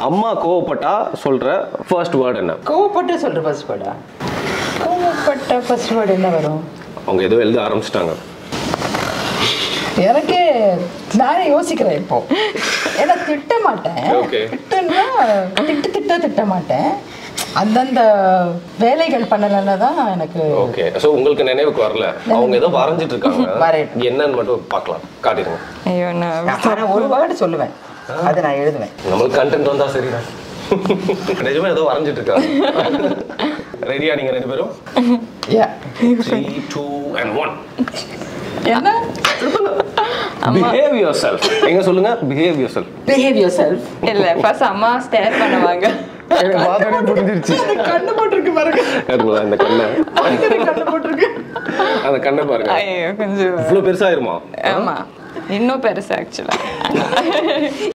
அம்மா கோவப்பட்டா சொல்ற ஃபர்ஸ்ட் வேர்ட் என்ன கோவப்பட்டு சொல்ற ஃபர்ஸ்ட் வேர்டா கோவப்பட்ட ஃபர்ஸ்ட் வேர்டு என்ன வரும் அவங்க ஏதோ எழுத ஆரம்பிச்சிட்டாங்க எனக்கே நானே யோசிக்கிறேன் இப்போ ஏன்னா திட்ட மாட்டேன் Okay. திட்டுன்னா திட்டு திட்ட திட்ட மாட்டேன் அந்தந்த வேலைகள் பண்ணலன்னா தான் எனக்கு ஓகே சோ உங்களுக்கு நினைவுக்கு வரல அவங்க ஏதோ வரைஞ்சிட்டு இருக்காங்க வரையட்டும். என்னன்னு மட்டும் பார்க்கலாம் காட்டிடுங்க ஐயோ நான் நான் ஒரு வேர்டு சொல்லுவேன் அதை நான் எழுதுவேன் நம்மளுக்கு கண்டென்ட் வந்தா சரிதான் நிஜமா ஏதோ வரைஞ்சிட்டு இருக்காங்க ரெடியா நீங்க ரெண்டு பேரும் yeah three two and one என்ன பிஹேவ் யுவர் செல்ஃப் எங்க சொல்லுங்க behave yourself behave yourself இல்ல ஃபர்ஸ்ட் அம்மா ஸ்டேர் பண்ணுவாங்க எனக்கு பார்த்தோன்னே புரிஞ்சிருச்சு கண்ணு போட்டிருக்கு பாருங்க அதுங்களா இந்த கண்ணை கண்ணு போட்டிருக்கு அந்த கண்ணை பாருங்க ஐயோ கொஞ்சம் இவ்வளவு பெருசாயிருமா ஆமா இன்னும் பெருசு ஆக்சுவலா